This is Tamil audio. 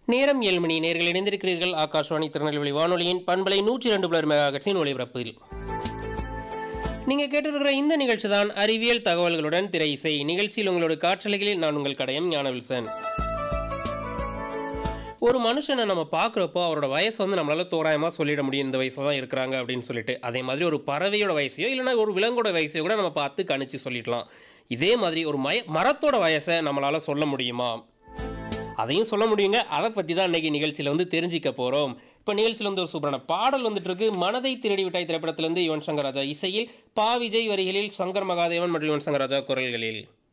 நேரம் ஏழு மணி நேர்கள் இணைந்திருக்கிறீர்கள் ஆகாஷ்வாணி திருநெல்வேலி வானொலியின் பண்பலை நூற்றி ரெண்டு புலர் மெகாகட்சின் ஒளிபரப்பில் நீங்கள் கேட்டிருக்கிற இந்த நிகழ்ச்சி தான் அறிவியல் தகவல்களுடன் திரை இசை நிகழ்ச்சியில் உங்களோட காற்றலைகளில் நான் உங்கள் கடையம் ஞானவில்சன் ஒரு மனுஷனை நம்ம பார்க்குறப்போ அவரோட வயசு வந்து நம்மளால தோராயமாக சொல்லிட முடியும் இந்த வயசில் தான் இருக்கிறாங்க அப்படின்னு சொல்லிட்டு அதே மாதிரி ஒரு பறவையோட வயசையோ இல்லைன்னா ஒரு விலங்கோட வயசையோ கூட நம்ம பார்த்து கணிச்சு சொல்லிடலாம் இதே மாதிரி ஒரு மய மரத்தோட வயசை நம்மளால சொல்ல முடியுமா அதையும் சொல்ல முடியுங்க அதை பற்றி தான் இன்னைக்கு நிகழ்ச்சியில் வந்து தெரிஞ்சிக்க போகிறோம் இப்போ நிகழ்ச்சியில் வந்து ஒரு சூப்பரான பாடல் வந்துட்டு இருக்கு மனதை திருடி விட்டாய் திரைப்படத்திலிருந்து யுவன் சங்கர் ராஜா இசையில் பா விஜய் வரிகளில் சங்கர் மகாதேவன் மற்றும் யுவன் சங்கர் ராஜா குரல்களில்